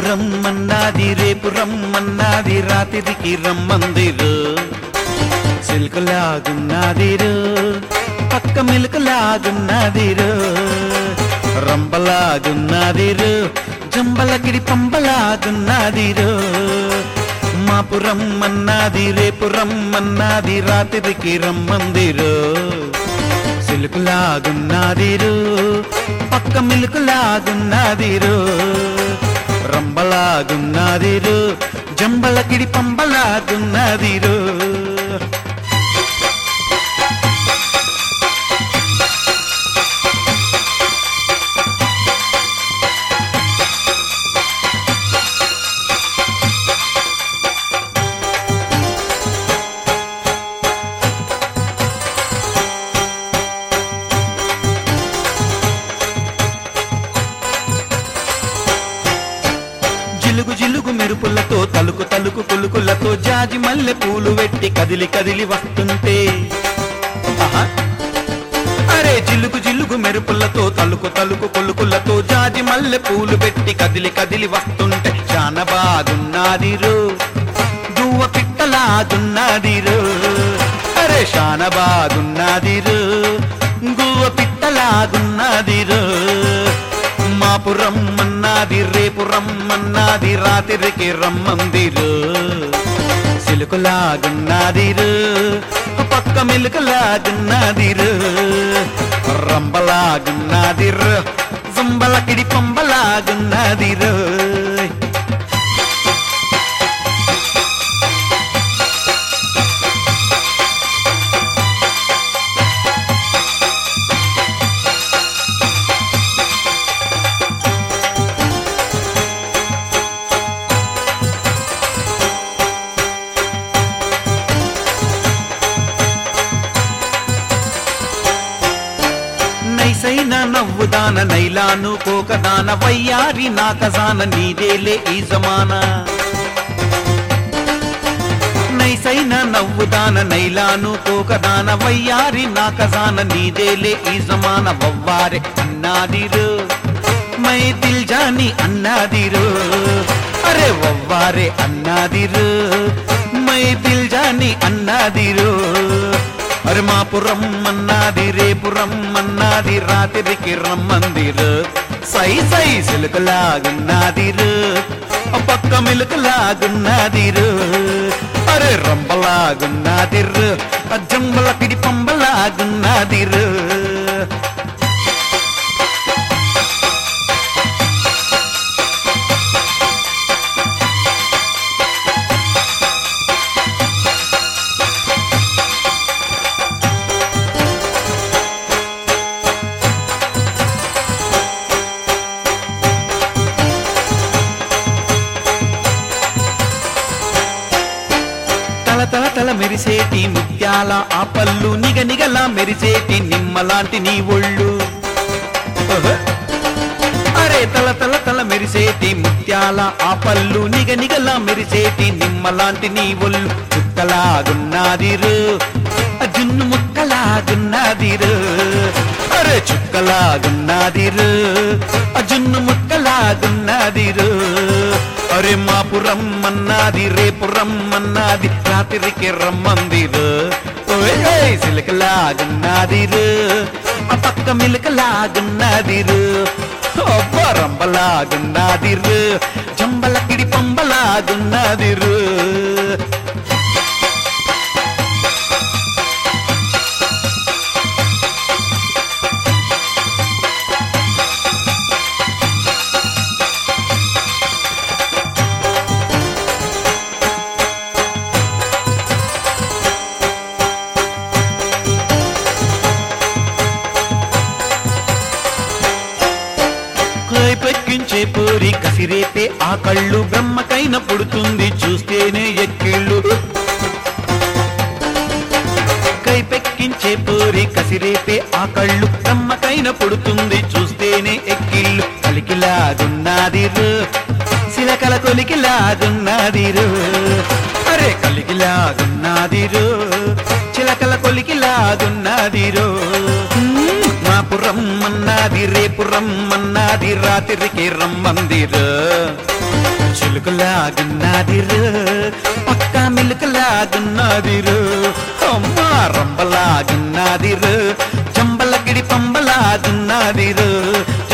రమ్మన్నాది రేపు రమ్మన్నాది రాత్రికి రమ్మందిరు సిల్కులాగున్నాదిరు పక్క మిలుకులాగున్నాదిరు రంబలాగున్నాదిరు జంబలకిడి పంబలాగున్నాదిరు మాపు రమ్మన్నాది రేపు రమ్మన్నాది రాత్రికి రమ్మందిరు సిలుకులాగున్నాదిరు పక్క మిలుకులాగున్నాదిరు రంబలాగున్నాదిరు జంబలకిడి పంబలాగున్నాదిరు జిలుగు జిలుగు మెరుపులతో తలుకు తలుకు కులుకులతో జాజి మల్లె పూలు వెట్టి కదిలి కదిలి వస్తుంటే ఆహా. అరే జిలుగు జిలుగు మెరుపులతో తలుకు తలుకు కొలుకులతో జాజి మల్లె పూలు పెట్టి కదిలి కదిలి వస్తుంటే చాలా బాగున్నాదిరు దువ్వ పిట్టలాగున్నాదిరు అరే శాన బాగున్నాదిరు గువ్వ పిట్టలాగున్నాదిరు మాపు రమ్మన్నాది రేపు రమ్మన్నాది రాత్రికి రమ్మందిరు సిలుకులాగున్నాదిరు పక్క మిలుకులాగున్నాదిరు రంబలాగున్నాదిరు జంబలకిడి పంబలాగున్నాదిరు నైసైన నవ్వుదాన నైలాను కోకదాన వయ్యారి నాకజాన నీదేలే ఈ జమానా నైసైన నవ్వుదాన నైలాను కోకదాన వయ్యారి నాకజాన నీదేలే ఈ జమాన వవ్వారే అన్నాదిరు మై దిల్ జాని అన్నాదిరు అరే వవ్వారే అన్నాదిరు మై దిల్ జాని అన్నాదిరు అరే మాపు రమ్మన్నాది రేపు రమ్మన్నాది రాత్రికి రమ్మందిరు సై సై సిలుకలాగున్నాదిరు పక్క మిలుకలాగున్నాదిరు అరే రంబలాగున్నాదిరు జంబల పిడి పంబలాగున్నాదిరు తల తల తల మెరిసేటి ముత్యాల ఆ పళ్ళు నిగ నిగలా మెరిసేటి నిమ్మలాంటి నీ ఒళ్ళు ఓహో. అరే తల తల తల మెరిసేటి ముత్యాల ఆ పళ్ళు నిగ నిగలా మెరిసేటి నిమ్మలాంటి నీ ఒళ్ళు చుక్కలాగున్నాదిరు ఆ జున్ను ముక్కలాగున్నాదిరు అరే చుక్కలాగున్నాదిరు ఆ జున్ను ముక్కలాగున్నాదిరు అరే మాపు రమ్మన్నాది రేపు రమ్మన్నాది రాత్రికి రమ్మందిరు ఓయ్ ఓయ్ సిలకలాగున్నాదిరు ఆ పక్క మిలకలాగున్నాదిరు అబ్బ రంబలాగున్నాదిరు జంబలకిడి పంబలాగున్నాదిరు పెక్కించే పోరి కసిరేపే ఆ కళ్ళు బ్రహ్మకైన పుడుతుంది చూస్తేనే ఎక్కిళ్ళు కై పెక్కించే పోరి కసిరేపే ఆ కళ్ళు బ్రహ్మకైన పుడుతుంది చూస్తేనే ఎక్కిళ్ళు కలికిలాగున్నాదిరు శిలకల కొలికిలాగున్నాదిరు అరే కలికిలాగున్నాదిరు చిలకల కొలికిలాగున్నాదిరు మాపు రమ్మన్నాది రేపు రమ్మన్నాది రాత్రికి రమ్మందిరు చిలుకలాగున్నదిరు పక్క మిలుకలాగున్నదిరు అమ్మ రంబలాగున్నదిరు చంబలగిడి పంబలాగున్నదిరు